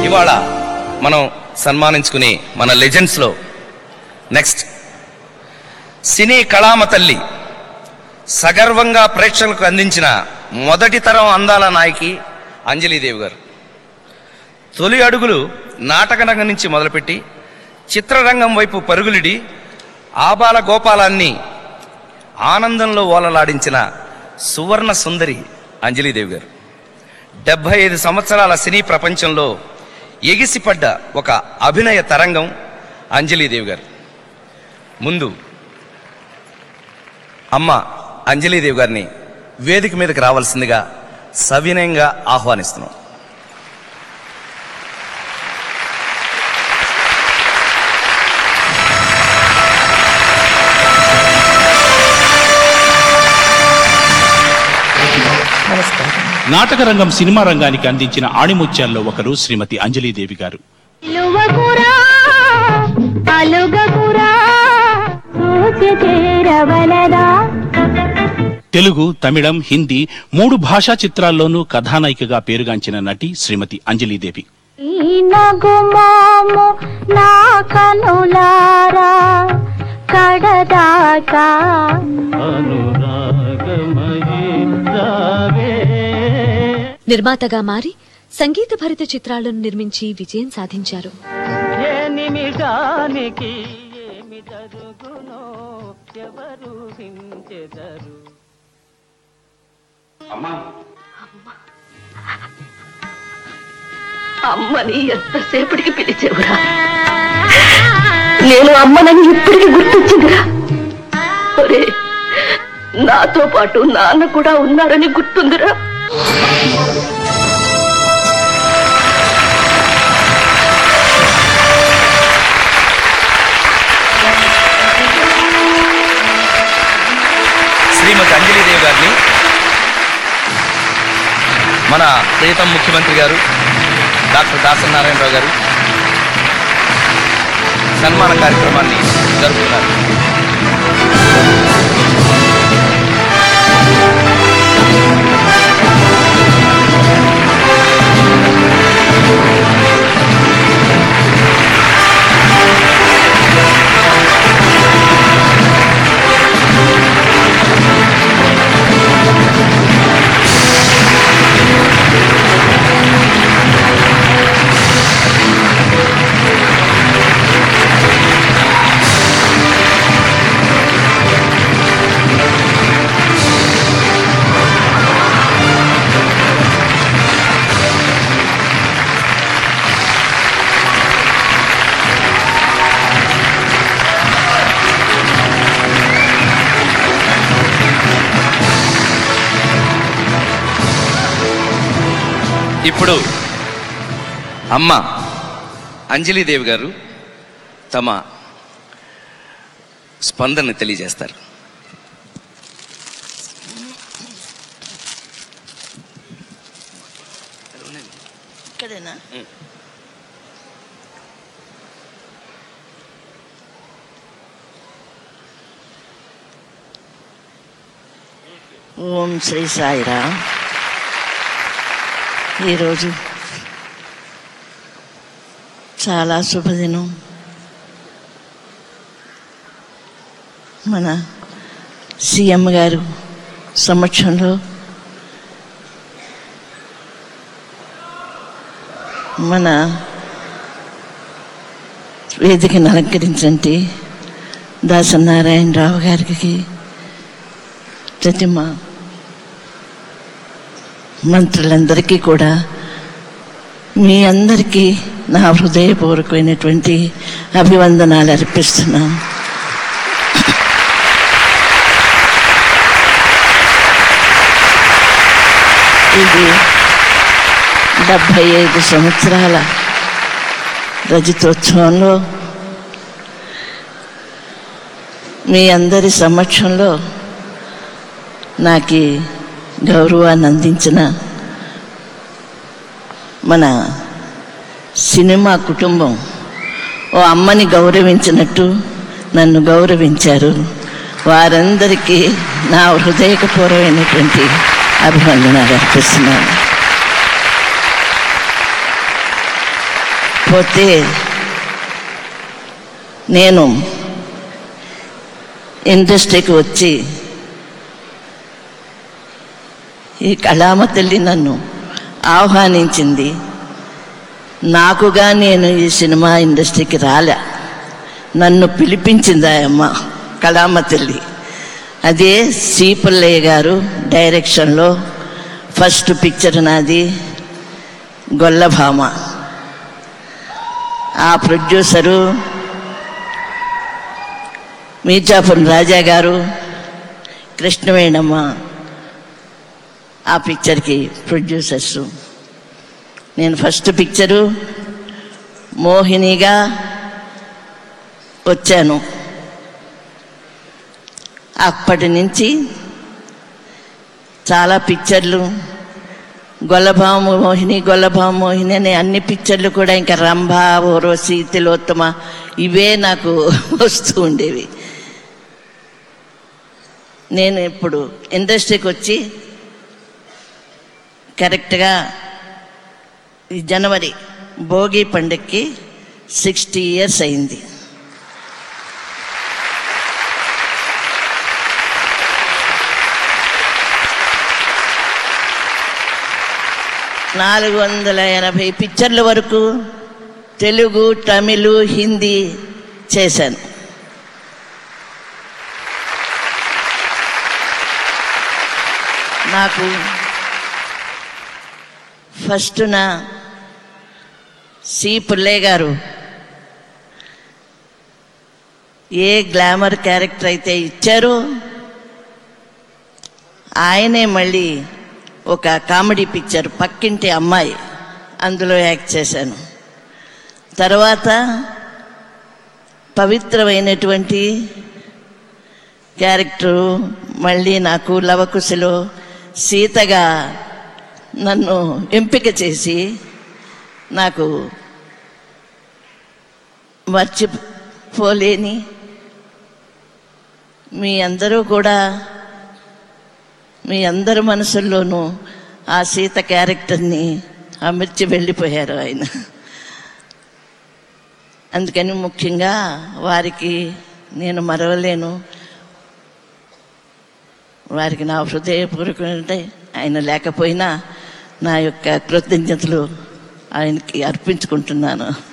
ఇవాళ మనం సన్మానించుకునే మన లెజెండ్స్లో నెక్స్ట్ సినీ కళామ తల్లి సగర్వంగా ప్రేక్షకులకు అందించిన మొదటి తరం అందాల నాయకి అంజలీదేవి గారు తొలి అడుగులు నాటక రంగం నుంచి మొదలుపెట్టి చిత్రరంగం వైపు పరుగులిడి ఆబాల గోపాలాన్ని ఆనందంలో ఓలలాడించిన సువర్ణ సుందరి అంజలీదేవి గారు డెబ్బై ఐదు సంవత్సరాల సినీ ప్రపంచంలో ఎగిసిపడ్డ ఒక అభినయ తరంగం అంజలీదేవి గారు ముందు అమ్మ అంజలీదేవి గారిని వేదిక మీదకి రావాల్సిందిగా సవినయంగా ఆహ్వానిస్తున్నాం నాటక రంగం సినిమా రంగానికి అందించిన ఆణిముత్యాల్లో ఒకరు శ్రీమతి అంజలీదేవి గారు పిలువకురా అలుగకురా చూసి చేరవలరా తెలుగు తమిళం హిందీ మూడు భాషా చిత్రాల్లోనూ కథానాయికగా పేరుగాంచిన నటి శ్రీమతి అంజలీదేవి ఈ నగుమోము నా కనులారా కడదాకా నిర్మాతగా మారి సంగీత భరిత చిత్రాలను నిర్మించి విజయం సాధించారు ఏ నిమిషానికి ఏమి జరుగునో ఎవరు హించెదరు అమ్మని ఎంతసేపటికి పిలిచేవురా నేను అమ్మనని ఇప్పటికి గుర్తొచ్చిందిరా ఒరే నాతో పాటు నాన్న కూడా ఉన్నారని గుర్తుందిరా శ్రీమతి అంజలీదేవి గారిని మన ప్రియతం ముఖ్యమంత్రి గారు డాక్టర్ దాసరి నారాయణరావు గారు సన్మాన కార్యక్రమాన్ని జరుపుతున్నారు ఇప్పుడు అమ్మ అంజలీదేవి గారు తమ స్పందన తెలియజేస్తారు ఇక్కడేనా ఓం శ్రీ సాయిరామ్ ఈరోజు చాలా శుభదినం మన సీఎం గారు సమక్షంలో మన వేదికను అలంకరించండి దాసనారాయణరావు గారికి ప్రతిమ మంత్రులందరికీ కూడా మీ అందరికీ నా హృదయపూర్వకమైనటువంటి అభివందనాలు అర్పిస్తున్నాను ఇది డెబ్భై ఐదు సంవత్సరాల రజతోత్సవంలో మీ అందరి సమక్షంలో నాకు ఈ గౌరవాన్ని అందించిన మన సినిమా కుటుంబం ఓ అమ్మని గౌరవించినట్టు నన్ను గౌరవించారు వారందరికీ నా హృదయపూర్వమైనటువంటి అభివందనాలు అర్పిస్తున్నాను లేకపోతే నేను ఇండస్ట్రీకి వచ్చి ఈ కళామ తల్లి నన్ను ఆహ్వానించింది నాకుగా నేను ఈ సినిమా ఇండస్ట్రీకి రాలే నన్ను పిలిపించింది ఆ అమ్మ కళామ తల్లి అదే సీపుల్లయ్య గారు డైరెక్షన్లో ఫస్ట్ పిక్చర్ నాది గొల్లభామ ఆ ప్రొడ్యూసరు మీర్జాపురం రాజా గారు కృష్ణవేణమ్మ ఆ పిక్చర్కి ప్రొడ్యూసర్స్ నేను ఫస్ట్ పిక్చరు మోహినిగా వచ్చాను అప్పటి నుంచి చాలా పిక్చర్లు గొల్లభామ మోహిని గొల్లభామ మోహిని అనే అన్ని పిక్చర్లు కూడా ఇంకా రంభ ఓరోసి తిలోత్తమ ఇవే నాకు వస్తూ ఉండేవి నేను ఇప్పుడు ఇండస్ట్రీకి వచ్చి కరెక్ట్గా ఈ జనవరి భోగి పండుగకి సిక్స్టీ ఇయర్స్ అయింది నాలుగు వందల ఎనభై పిక్చర్ల వరకు తెలుగు తమిళ్ హిందీ చేశాను నాకు ఫస్ట్ నా సి పుల్లయ్య గారు ఏ గ్లామర్ క్యారెక్టర్ అయితే ఇచ్చారో ఆయనే మళ్ళీ ఒక కామెడీ పిక్చర్ పక్కింటి అమ్మాయి అందులో యాక్ట్ చేశాను తర్వాత పవిత్రమైనటువంటి క్యారెక్టరు మళ్ళీ నాకు లవకుశలో సీతగా నన్ను ఎంపిక చేసి నాకు మర్చిపోలేని మీ అందరూ కూడా మీ అందరి మనసుల్లోనూ ఆ సీత క్యారెక్టర్ని అమర్చి వెళ్ళిపోయారు ఆయన అందుకని ముఖ్యంగా వారికి నేను మరవలేను వారికి నా హృదయపూర్వక ఆయన లేకపోయినా నా యొక్క కృతజ్ఞతలు ఆయనకి అర్పించుకుంటున్నాను